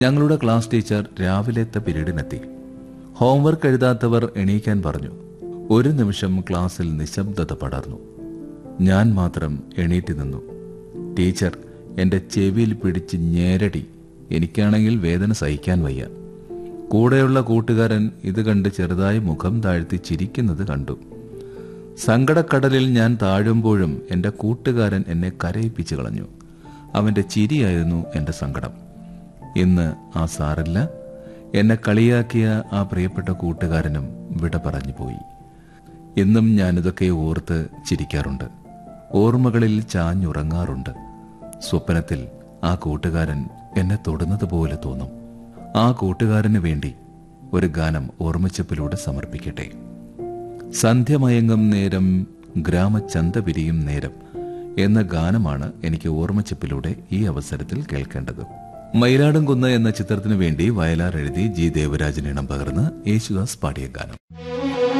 ഞങ്ങളുടെ class teacher രാവിലത്തെ പീരീഡിനെത്തി homework എഴുതാത്തവർ എണീക്കാൻ പറഞ്ഞു ഒരു നിമിഷം ക്ലാസ്സിൽ നിശബ്ദത പടർന്നു ഞാൻ മാത്രം എണീറ്റ് നിന്നു ടീച്ചർ എന്റെ ചെവിയിൽ പിടിച്ച് ഞേരടി എനിക്കാണെങ്കിൽ വേദന സഹിക്കാൻ വയ്യ കൂടെയുള്ള കൂട്ടുകാരൻ ഇത് കണ്ട് ചെറുതായി മുഖം താഴ്ത്തി ചിരിക്കുന്നത് കണ്ടു സങ്കടക്കടലിൽ ഞാൻ താഴുമ്പോഴും എന്റെ കൂട്ടുകാരൻ എന്നെ കരയിപ്പിച്ചു കളഞ്ഞു അവന്റെ ചിരിയായിരുന്നു എന്റെ സങ്കടം ഇന്ന് ആ സാറില്ല എന്നെ കളിയാക്കിയ ആ പ്രിയപ്പെട്ട കൂട്ടുകാരനും വിട പറഞ്ഞു പോയി ഇന്നും ഞാനിതൊക്കെ ഓർത്ത് ചിരിക്കാറുണ്ട് ഓർമ്മകളിൽ ചാഞ്ഞുറങ്ങാറുണ്ട് സ്വപ്നത്തിൽ ആ കൂട്ടുകാരൻ എന്നെ തൊടുന്നത് പോലെ തോന്നും ആ കൂട്ടുകാരന് വേണ്ടി ഒരു ഗാനം ഓർമ്മച്ചപ്പിലൂടെ സമർപ്പിക്കട്ടെ സന്ധ്യമയങ്ങും നേരം ഗ്രാമചന്ത പിരിയും നേരം എന്ന ഗാനമാണ് എനിക്ക് ഓർമ്മച്ചപ്പിലൂടെ ഈ അവസരത്തിൽ കേൾക്കേണ്ടത് മയിലാടും കുന്ന് എന്ന ചിത്രത്തിനു വേണ്ടി വയലാർ എഴുതി ജി ദേവരാജൻ ഇണം പകർന്ന് യേശുദാസ് പാടിയ ഗാനം